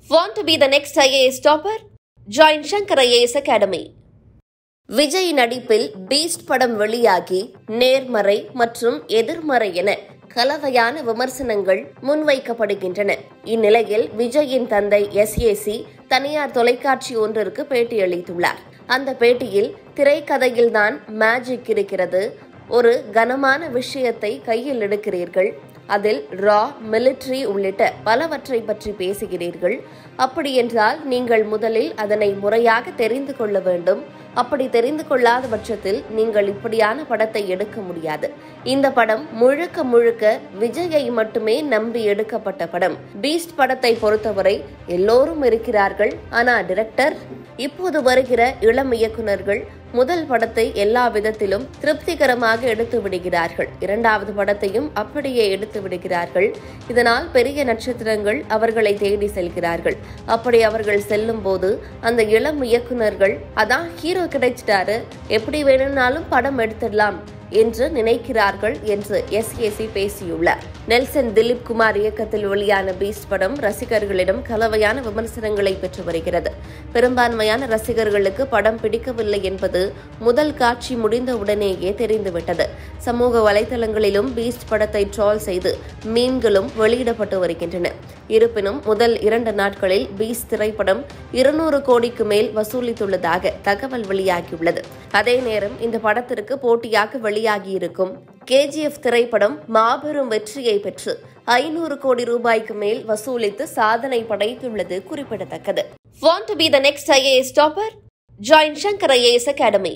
Want to be the next IAS topper? Join Shankar IAS Academy. Vijay நடிப்பில் Beast படம் வெளியாகி நேர்மறை மற்றும் எதிர்மறை என கலவையான விமர்சனங்கள் முன்வைக்கப்படுகின்றன இந்நிலையில் விஜயின் தந்தை எஸ்ஏசி தனியார் தொலைக்காட்சி ஒன்றிற்கு பேட்டியளித்துள்ளார் அந்த பேட்டியில் திரைக்கதையில்தான் மேஜிக் இருக்கிறது ஒரு கனமான விஷயத்தை கையில் எடுக்கிறீர்கள் அதில் ரா மிலிட்ரி உள்ளிட்ட பலவற்றை பற்றி பேசுகிறீர்கள் அப்படியென்றால் நீங்கள் முதலில் அதனை முறையாக தெரிந்து கொள்ள வேண்டும் அப்படி தெரிந்து கொள்ளாத பட்சத்தில் நீங்கள் இப்படியான படத்தை எடுக்க முடியாது இந்த படம் முழுக்க முழுக்க விஜயை மட்டுமே நம்பி எடுக்கப்பட்ட படம் பீஸ்ட் படத்தை பொறுத்தவரை எல்லோரும் இருக்கிறார்கள் ஆனா டிரெக்டர் இப்போது வருகிற இளம் இயக்குனர்கள் முதல் படத்தை எல்லா விதத்திலும் திருப்திகரமாக எடுத்து விடுகிறார்கள் இரண்டாவது படத்தையும் அப்படியே எடுத்து விடுகிறார்கள் இதனால் பெரிய நட்சத்திரங்கள் அவர்களை தேடி செல்கிறார்கள் அப்படி அவர்கள் செல்லும் போது அந்த இளம் இயக்குனர்கள் அதான் ஹீரோ கிடைச்சிட்டாரு எப்படி வேணும்னாலும் படம் எடுத்துடலாம் என்று நினைக்கிறார்கள் என்று எஸ்ஏசி பேசியுள்ளார் நெல்சன் திலீப் குமார் இயக்கத்தில் வெளியான பீஸ்ட் படம் ரசிகர்களிடம் கலவையான விமர்சனங்களை பெற்று வருகிறது பெரும்பான்மையான ரசிகர்களுக்கு படம் பிடிக்கவில்லை என்பது முதல் காட்சி முடிந்த உடனேயே தெரிந்துவிட்டது சமூக வலைதளங்களிலும் பீஸ்ட் படத்தை ட்ரால் செய்து மீன்களும் வெளியிடப்பட்டு வருகின்றன இருப்பினும் முதல் இரண்டு நாட்களில் பீஸ் திரைப்படம் இருநூறு கோடிக்கு மேல் வசூலித்துள்ளதாக தகவல் வெளியாகியுள்ளது அதே நேரம் இந்த படத்திற்கு போட்டியாக வெளியாகியிருக்கும் கேஜிஎஃப் திரைப்படம் மாபெரும் வெற்றியை பெற்று ஐநூறு கோடி ரூபாய்க்கு மேல் வசூலித்து சாதனை படைத்துள்ளது குறிப்பிடத்தக்கது Want to be the next IAS topper? Join Shankar IAS Academy.